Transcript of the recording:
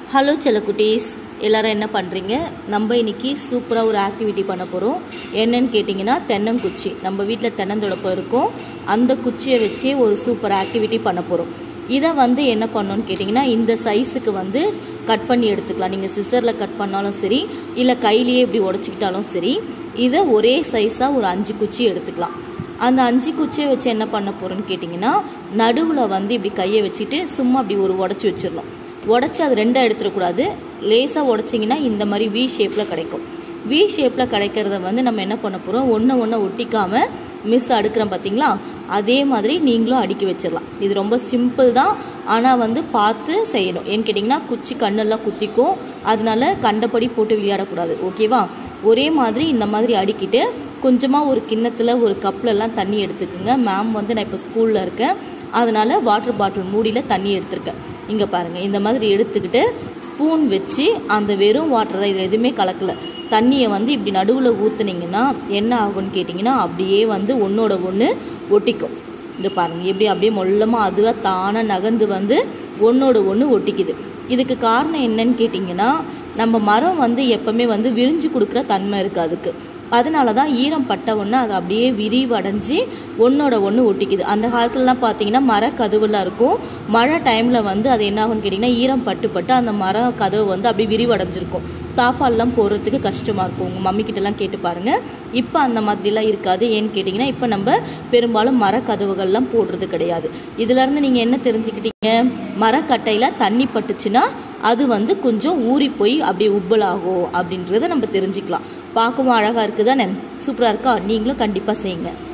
hello செல்லக்குட்டீஸ் எல்லாரும் என்ன பண்ணுறீங்க நம்ம இன்னைக்கு சூப்பராக ஒரு ஆக்டிவிட்டி பண்ண போகிறோம் என்னன்னு கேட்டிங்கன்னா தென்னங்குச்சி நம்ம வீட்டில் தென்னந்தொடப்பம் இருக்கும் அந்த குச்சியை வச்சு ஒரு சூப்பர் ஆக்டிவிட்டி பண்ண போகிறோம் இதை வந்து என்ன பண்ணணும்னு கேட்டிங்கன்னா இந்த சைஸுக்கு வந்து கட் பண்ணி எடுத்துக்கலாம் நீங்கள் சிசரில் கட் பண்ணாலும் சரி இல்லை கையிலேயே இப்படி உடச்சிக்கிட்டாலும் சரி இதை ஒரே சைஸாக ஒரு அஞ்சு குச்சி எடுத்துக்கலாம் அந்த அஞ்சு குச்சியை வச்சு என்ன பண்ண போகிறோன்னு கேட்டிங்கன்னா நடுவில் வந்து இப்படி கையை வச்சுட்டு சும்மா அப்படி ஒரு உடச்சி வச்சிடணும் உடச்சி அது ரெண்டாக எடுத்துடக்கூடாது லேசாக உடச்சிங்கன்னா இந்த மாதிரி வி ஷேப்பில் கிடைக்கும் வி ஷேப்பில் கிடைக்கிறத வந்து நம்ம என்ன பண்ண போகிறோம் ஒன்று ஒன்று ஒட்டிக்காமல் மிஸ் அடுக்கிறோம் பார்த்தீங்களா அதே மாதிரி நீங்களும் அடுக்கி வச்சிடலாம் இது ரொம்ப சிம்பிள் தான் ஆனால் வந்து பார்த்து செய்யணும் ஏன்னு கேட்டிங்கன்னா குச்சி கண்ணெல்லாம் குத்திக்கும் அதனால கண்டபடி போட்டு விளையாடக்கூடாது ஓகேவா ஒரே மாதிரி இந்த மாதிரி அடுக்கிட்டு கொஞ்சமாக ஒரு கிண்ணத்தில் ஒரு கப்லலாம் தண்ணி எடுத்துக்கோங்க மேம் வந்து நான் இப்போ ஸ்கூலில் இருக்கேன் அதனால வாட்டர் பாட்டில் மூடியில் தண்ணி எடுத்திருக்கேன் இங்கே பாருங்கள் இந்த மாதிரி எடுத்துக்கிட்டு ஸ்பூன் வச்சு அந்த வெறும் வாட்டர் தான் இதில் எதுவுமே கலக்கல தண்ணியை வந்து இப்படி நடுவில் ஊற்றுனீங்கன்னா என்ன ஆகும்னு கேட்டிங்கன்னா அப்படியே வந்து ஒன்றோட ஒன்று ஒட்டிக்கும் இந்த பாருங்க எப்படி அப்படியே மொல்லமாக அதுவாக தானாக நகர்ந்து வந்து ஒன்றோட ஒன்று ஒட்டிக்குது இதுக்கு காரணம் என்னன்னு கேட்டிங்கன்னா நம்ம மரம் வந்து எப்பவுமே வந்து விரிஞ்சு கொடுக்குற தன்மை இருக்குது அதுக்கு அதனால தான் ஈரம் பட்ட உடனே அது அப்படியே விரிவடைஞ்சு ஒன்றோட ஒன்று ஒட்டிக்குது அந்த காலத்துலலாம் பார்த்தீங்கன்னா மர கதவுலாம் இருக்கும் மழை டைமில் வந்து அது என்ன ஆகும்னு கேட்டிங்கன்னா ஈரம் பட்டு பட்டு அந்த மர கதவு வந்து அப்படியே விரிவடைஞ்சிருக்கும் தாப்பால்லாம் போடுறதுக்கு கஷ்டமாக இருக்கும் உங்கள் மம்மி கிட்டலாம் கேட்டு பாருங்கள் இப்போ அந்த மாதிரிலாம் இருக்காது ஏன்னு கேட்டிங்கன்னா இப்போ நம்ம பெரும்பாலும் மர கதவுகள்லாம் போடுறது கிடையாது இதுலேருந்து நீங்கள் என்ன தெரிஞ்சுக்கிட்டீங்க மரக்கட்டையில் தண்ணி பட்டுச்சுன்னா அது வந்து கொஞ்சம் ஊறி போய் அப்படியே உப்பலாகும் அப்படின்றத நம்ம தெரிஞ்சுக்கலாம் பார்க்கவும் அழகாக இருக்குதானே சூப்பராக இருக்கா நீங்களும் கண்டிப்பாக செய்யுங்க